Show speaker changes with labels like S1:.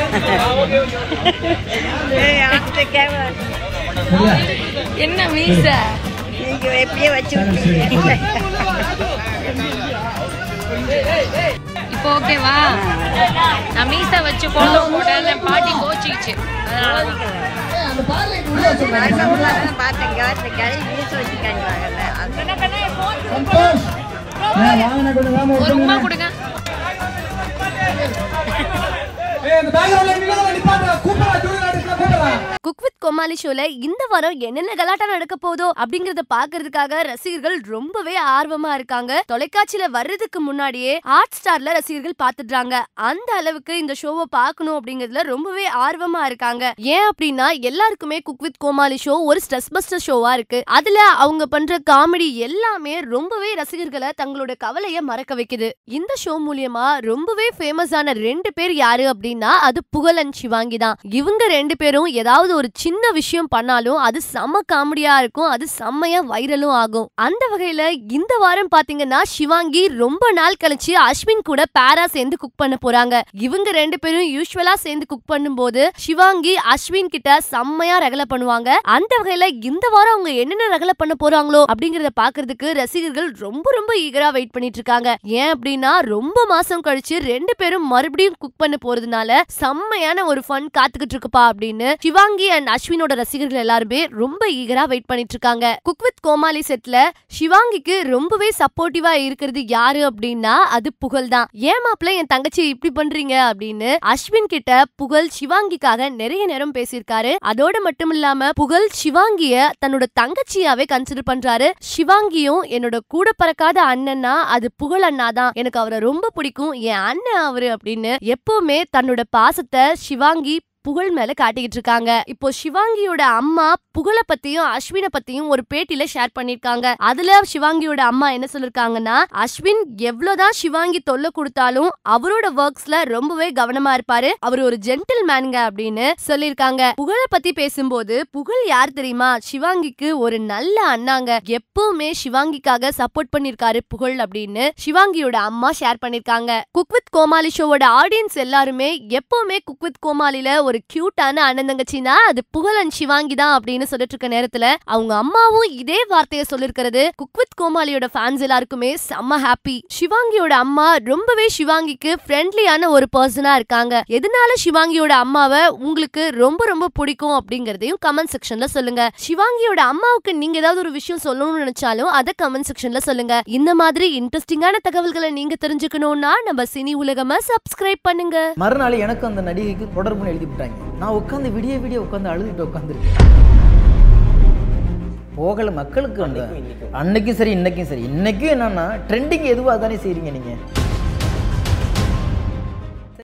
S1: என்ன மீச
S2: நீங்க எப்படியே வச்சு விட்டீங்க
S1: இப்போ ஓகேவா நான் மீச வச்சு கோலம் போட்டேன் பாட்டி கோச்சிக்கிச்சு அதனால
S2: பார்த்தேன் இந்த கிளவி வீச வச்சுக்காங்க
S3: சந்தோஷ் நான் வாங்கின கொண்டு தான்
S1: ஒரு உமா கொடுங்க
S3: இந்த பேக்ரவுண்ட்ல நின்னு நிப்பாட்டு கூப்பிடா ஜூனியர் ஆர்டிஸ்ட்ல கூப்பிடா
S4: குக் வித் கோமாளி ஷோல இந்த வாரம் என்னென்ன கலாட்டா நடக்க போதோ அப்படிங்கறத பாக்குறதுக்காக ரசிகர்கள் ரொம்பவே ஆர்வமா இருக்காங்க தொலைக்காட்சியில வர்றதுக்கு முன்னாடியே ஹாட் ஸ்டார்ல ரசிகர்கள் பாத்துடுறாங்க அந்த அளவுக்கு இந்த ஷோவை பார்க்கணும் அப்படிங்கறதுல ரொம்பவே ஆர்வமா இருக்காங்க ஏன் அப்படின்னா எல்லாருக்குமே குக் வித் கோமாளி ஷோ ஒரு ஸ்ட்ரெஸ் பஸ்டர் ஷோவா இருக்கு அதுல அவங்க பண்ற காமெடி எல்லாமே ரொம்பவே ரசிகர்களை தங்களோட கவலைய மறக்க வைக்குது இந்த ஷோ மூலியமா ரொம்பவே ஃபேமஸ் ஆன ரெண்டு பேர் யாரு அப்படின்னா அது புகழன் சிவாங்கி தான் இவங்க ரெண்டு பேரும் ஏதாவது ஒரு சின்ன விஷயம் பண்ணாலும் அது செம்ம காமெடியா இருக்கும் அது செம்மையா வைரலும் ஆகும் அந்த வகையில இந்த வாரம் பாத்தீங்கன்னா சிவாங்கி ரொம்ப நாள் கழிச்சு அஸ்வின் கூட பேரா சேர்ந்து குக் பண்ண போறாங்க இவங்க ரெண்டு பேரும் யூஸ்வலா சேர்ந்து குக் பண்ணும்போது சிவாங்கி அஸ்வின் கிட்ட செம்மையா ரகலை பண்ணுவாங்க அந்த வகையில இந்த வாரம் அவங்க என்னென்ன ரகலை பண்ண போறாங்களோ அப்படிங்கறத பாக்குறதுக்கு ரசிகர்கள் ரொம்ப ரொம்ப ஈகரா வெயிட் பண்ணிட்டு இருக்காங்க ஏன் அப்படின்னா ரொம்ப மாசம் கழிச்சு ரெண்டு பேரும் மறுபடியும் குக் பண்ண போறதுனால செம்மையான ஒரு ஃபன் காத்துக்கிட்டு இருக்குப்பா அப்படின்னு சிவாங்கி அண்ட் அஸ்வினோட ரசிகர்கள் எல்லாருமே ரொம்ப ஈகரா வெயிட் பண்ணிட்டு இருக்காங்க குக் வித் கோமாளி செட்ல சிவாங்கிக்கு ரொம்பவே சப்போர்ட்டிவா இருக்கிறது யாரு அப்படின்னா அது புகழ் தான் ஏன் மாப்பிள்ள என் தங்கச்சி இப்படி பண்றீங்க அப்படின்னு அஸ்வின் கிட்ட புகழ் சிவாங்கிக்காக நிறைய நேரம் பேசியிருக்காரு அதோட மட்டும் இல்லாம புகழ் சிவாங்கிய தன்னோட தங்கச்சியாவே கன்சிடர் பண்றாரு சிவாங்கியும் என்னோட கூட பறக்காத அண்ணன்னா அது புகழ் அண்ணா தான் எனக்கு அவரை ரொம்ப பிடிக்கும் என் அண்ணன் அவரு அப்படின்னு எப்பவுமே தன்னோட பாசத்தை சிவாங்கி புகழ் மேல காட்டிக்கிட்டு இருக்காங்க இப்போ சிவாங்கியோட அம்மா புகழ பத்தியும் அஸ்வினை பத்தியும் ஒரு பேட்டியில ஷேர் பண்ணிருக்காங்க அதுல சிவாங்கியோட அம்மா என்ன சொல்லிருக்காங்கன்னா அஸ்வின் எவ்வளவுதான் சிவாங்கி தொல்லை கொடுத்தாலும் அவரோட ஒர்க்ஸ்ல ரொம்பவே கவனமா இருப்பாரு அவர் ஒரு ஜென்டில் மேனுங்க அப்படின்னு சொல்லிருக்காங்க புகழ பத்தி பேசும்போது புகழ் யார் தெரியுமா சிவாங்கிக்கு ஒரு நல்ல அண்ணாங்க எப்பவுமே சிவாங்கிக்காக சப்போர்ட் பண்ணிருக்காரு புகழ் அப்படின்னு சிவாங்கியோட அம்மா ஷேர் பண்ணிருக்காங்க குக் வித் கோமாளி ஷோவோட ஆடியன்ஸ் எல்லாருமே எப்பவுமே குக் வித் கோமாளில ஒரு கியூட்டான அண்ணன் தங்கச்சினா அது புகழன் சிவாங்கி தான் அப்படின்னு சொல்லிட்டு இருக்க நேரத்துல அவங்க அம்மாவும் இதே வார்த்தையை சொல்லிருக்கிறது குக் வித் கோமாளியோட ஃபேன்ஸ் எல்லாருக்குமே செம்ம ஹாப்பி சிவாங்கியோட அம்மா ரொம்பவே சிவாங்கிக்கு ஃப்ரெண்ட்லியான ஒரு பர்சனா இருக்காங்க எதனால சிவாங்கியோட அம்மாவை உங்களுக்கு ரொம்ப ரொம்ப பிடிக்கும் அப்படிங்கறதையும் கமெண்ட் செக்ஷன்ல சொல்லுங்க சிவாங்கியோட அம்மாவுக்கு நீங்க ஏதாவது ஒரு விஷயம் சொல்லணும்னு நினைச்சாலும் அதை கமெண்ட் செக்ஷன்ல சொல்லுங்க இந்த மாதிரி இன்ட்ரெஸ்டிங்கான தகவல்களை நீங்க தெரிஞ்சுக்கணும்னா நம்ம சினி உலகமா சப்ஸ்கிரைப் பண்ணுங்க
S5: மறுநாள் எனக்கு அந்த நடிகைக்கு தொடர்புன்னு எழுதி விட்டாங்க நான் உட்காந்து விடிய விடிய உட்காந்து அழுதுட்டு உட்காந்துருக்கேன் போகல மக்களுக்கு அந்த அன்னைக்கும் சரி இன்னைக்கும் சரி இன்னைக்கும் என்னன்னா ட்ரெண்டிங் எதுவோ அதானே செய்றீங்க நீங்க